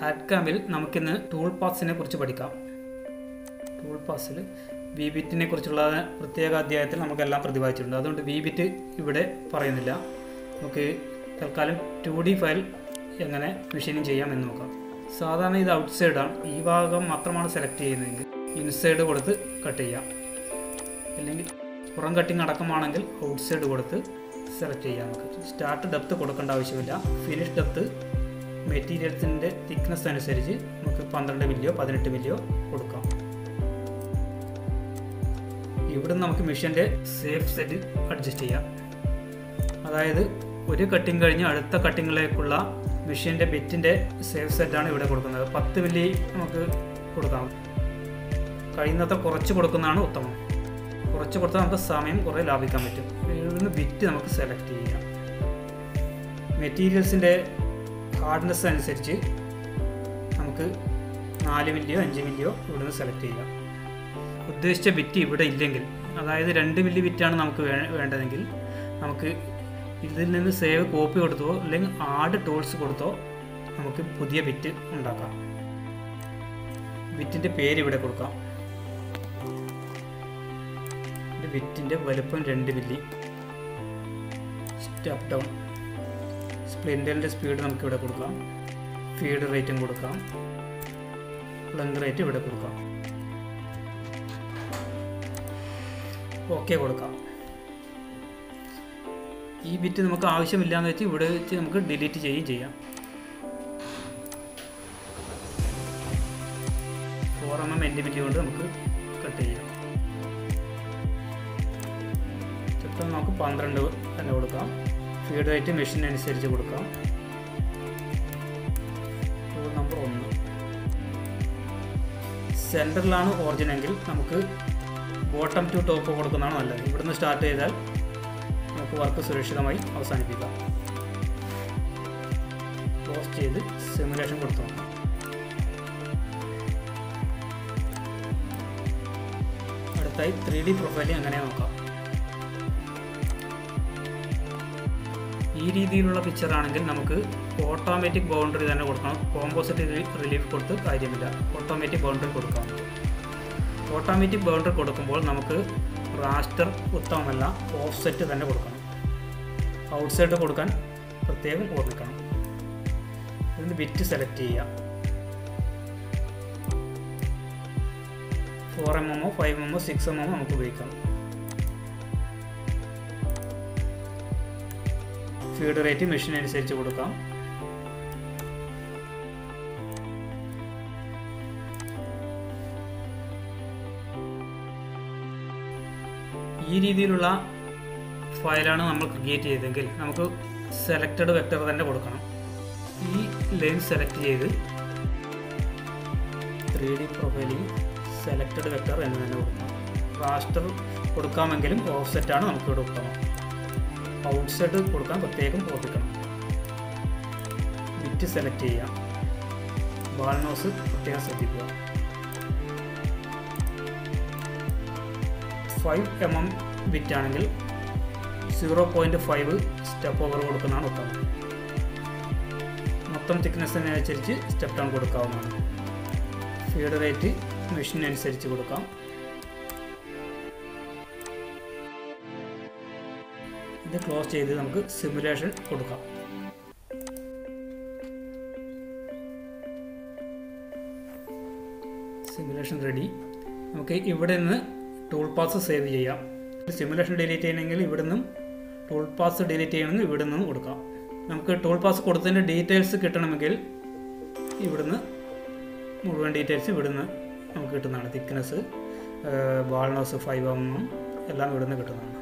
കാറ്റ് ക്യാമ്പിൽ നമുക്കിന്ന് ടൂൾ പാസിനെ കുറിച്ച് പഠിക്കാം ടൂൾ പാസിൽ വി ബിറ്റിനെ കുറിച്ചുള്ള പ്രത്യേക അധ്യായത്തിൽ നമുക്കെല്ലാം പ്രതിപാദിച്ചിട്ടുണ്ട് അതുകൊണ്ട് വി ബിറ്റ് ഇവിടെ പറയുന്നില്ല നമുക്ക് തൽക്കാലം ടു ഡി ഫയൽ എങ്ങനെ മെഷീനിങ് ചെയ്യാം എന്ന് നോക്കാം സാധാരണ ഇത് ഔട്ട് സൈഡാണ് ഈ ഭാഗം മാത്രമാണ് സെലക്ട് ചെയ്യുന്നതെങ്കിൽ ഇൻസൈഡ് കൊടുത്ത് കട്ട് ചെയ്യാം അല്ലെങ്കിൽ പുറം കട്ടിങ് അടക്കമാണെങ്കിൽ ഔട്ട് സൈഡ് കൊടുത്ത് സെലക്ട് ചെയ്യാം നമുക്ക് സ്റ്റാർട്ട് ഡെപ്ത് കൊടുക്കേണ്ട ആവശ്യമില്ല ഫിനിഷ് ഡെപ്ത് മെറ്റീരിയൽസിൻ്റെ തിക്നെസ് അനുസരിച്ച് നമുക്ക് പന്ത്രണ്ട് മില്ലിയോ പതിനെട്ട് മില്ലിയോ കൊടുക്കാം ഇവിടെ നമുക്ക് മെഷീൻ്റെ സേഫ് സെറ്റ് അഡ്ജസ്റ്റ് ചെയ്യാം അതായത് ഒരു കട്ടിങ് കഴിഞ്ഞ് അടുത്ത കട്ടിങ്ങിലേക്കുള്ള മെഷീൻ്റെ ബിറ്റിൻ്റെ സേഫ് സെറ്റാണ് ഇവിടെ കൊടുക്കുന്നത് പത്ത് മില്ലി നമുക്ക് കൊടുക്കാം കഴിയുന്നത്ര കുറച്ച് കൊടുക്കുന്നതാണ് ഉത്തമം കുറച്ച് കൊടുത്താൽ നമുക്ക് സമയം കുറേ ലാഭിക്കാൻ പറ്റും ഇവിടുന്ന് ബിറ്റ് നമുക്ക് സെലക്ട് ചെയ്യാം മെറ്റീരിയൽസിൻ്റെ ഹാർഡ്നെസ് അനുസരിച്ച് നമുക്ക് നാല് മില്ലിയോ അഞ്ച് മില്ലിയോ ഇവിടുന്ന് സെലക്ട് ചെയ്യാം ഉദ്ദേശിച്ച ബിറ്റ് ഇവിടെ ഇല്ലെങ്കിൽ അതായത് രണ്ട് മില്ലി ബിറ്റാണ് നമുക്ക് വേണ്ടതെങ്കിൽ നമുക്ക് ഇതിൽ നിന്ന് സേവ് കോപ്പി കൊടുത്തോ അല്ലെങ്കിൽ ആഡ് ടൂൾസ് കൊടുത്തോ നമുക്ക് പുതിയ ബിറ്റ് ഉണ്ടാക്കാം ബിറ്റിൻ്റെ പേര് ഇവിടെ കൊടുക്കാം ബിറ്റിൻ്റെ വലുപ്പം രണ്ട് മില്ലി സ്റ്റെപ്പ് ഡൗൺ സ്പ്ലിൻഡലിൻ്റെ സ്പീഡ് നമുക്ക് ഇവിടെ കൊടുക്കാം ഫീഡ് റേറ്റും കൊടുക്കാം ലെങ്ത് റേറ്റ് ഇവിടെ കൊടുക്കാം ഓക്കെ കൊടുക്കാം ഈ ബിറ്റ് നമുക്ക് ആവശ്യമില്ല എന്ന് വെച്ച് ഇവിടെ വെച്ച് നമുക്ക് ഡിലീറ്റ് ചെയ്യുകയും ചെയ്യാം ഫോർ എം എം എൻ്റെ ബിറ്റ് കൊണ്ട് നമുക്ക് കട്ട് ചെയ്യാം ചിത്രം നമുക്ക് പന്ത്രണ്ട് തന്നെ കൊടുക്കാം ഫീഡ് റേറ്റ് മെഷീൻ അനുസരിച്ച് കൊടുക്കാം നമ്പർ ഒന്ന് സെൻറ്ററിലാണ് ഓറിജിൻ എങ്കിൽ നമുക്ക് ബോട്ടം ടു ടോപ്പ് കൊടുക്കുന്നതാണ് നല്ലത് ഇവിടുന്ന് സ്റ്റാർട്ട് ചെയ്താൽ നമുക്ക് വർക്ക് സുരക്ഷിതമായി അവസാനിപ്പിക്കാം ക്ലോസ് ചെയ്ത് സിമുലേഷൻ കൊടുത്തു നോക്കാം അടുത്തായി ത്രീ ഡി പ്രൊഫൈലിംഗ് എങ്ങനെ നോക്കാം ഈ രീതിയിലുള്ള പിക്ചർ ആണെങ്കിൽ നമുക്ക് ഓട്ടോമാറ്റിക് ബൗണ്ടറി തന്നെ കൊടുക്കണം കോമ്പോസിറ്റ് റിലീഫ് കൊടുത്ത് കാര്യമില്ല ഓട്ടോമാറ്റിക് ബൗണ്ടറി കൊടുക്കാം ഓട്ടോമാറ്റിക് ബൗണ്ടറി കൊടുക്കുമ്പോൾ നമുക്ക് റാസ്റ്റർ ഉത്തമമല്ല ഓഫ് സെറ്റ് തന്നെ കൊടുക്കണം ഔട്ട് സൈഡ് കൊടുക്കാൻ പ്രത്യേകം ഓർമ്മിക്കണം ഇതിന് ബിറ്റ് സെലക്ട് ചെയ്യാം ഫോർ എം എമ്മോ ഫൈവ് എമ്മോ സിക്സ് എം എമ്മോ നമുക്ക് ഉപയോഗിക്കാം ഫീഡ് റേറ്റ് മെഷീൻ അനുസരിച്ച് കൊടുക്കാം ഈ രീതിയിലുള്ള ഫയലാണ് നമ്മൾ ക്രിയേറ്റ് ചെയ്തെങ്കിൽ നമുക്ക് സെലക്റ്റഡ് വെക്ടർ തന്നെ കൊടുക്കണം ഈ ലൈൻ സെലക്ട് ചെയ്ത് ത്രീ ഡി പ്രൊഫൈലിൽ സെലക്റ്റഡ് വെക്ടർ എന്ന് തന്നെ കൊടുക്കണം റാസ്റ്റർ കൊടുക്കാമെങ്കിലും ഓഫ് സെറ്റാണ് നമുക്കിവിടെ ഉത്തമം ഔട്ട് സൈഡ് കൊടുക്കാൻ പ്രത്യേകം ഓർമ്മിക്കണം ബിറ്റ് സെലക്ട് ചെയ്യാം ബാൾനോസ് പ്രത്യേകം ശ്രദ്ധിക്കുക ഫൈവ് എം എം ബിറ്റ് ആണെങ്കിൽ zero point five step over കൊടുക്കുന്നതാണ് ഉത്തമം മൊത്തം തിക്നെസ്സിനനുസരിച്ച് സ്റ്റെപ്പ് ഡൗൺ കൊടുക്കാവുന്നതാണ് ഫീഡ് റേറ്റ് മെഷീൻ അനുസരിച്ച് കൊടുക്കാം ഇത് ക്ലോസ് ചെയ്ത് നമുക്ക് സിമുലേഷൻ കൊടുക്കാം സിമുലേഷൻ റെഡി നമുക്ക് ഇവിടെ നിന്ന് ടൂൾ പാസ് സേവ് ചെയ്യാം സിമുലേഷൻ ഡിലീറ്റ് ചെയ്യണമെങ്കിൽ ഇവിടെ നിന്നും ടൂൾ പാസ് ഡിലീറ്റ് ചെയ്യണമെങ്കിൽ ഇവിടെ നിന്നും കൊടുക്കാം നമുക്ക് ടൂൾ പാസ് കൊടുത്തതിൻ്റെ ഡീറ്റെയിൽസ് കിട്ടണമെങ്കിൽ ഇവിടുന്ന് മുഴുവൻ ഡീറ്റെയിൽസ് ഇവിടുന്ന് നമുക്ക് കിട്ടുന്നതാണ് തിക്നെസ് വാൾനോസ് ഫൈവ് എം എല്ലാം ഇവിടുന്ന് കിട്ടുന്നതാണ്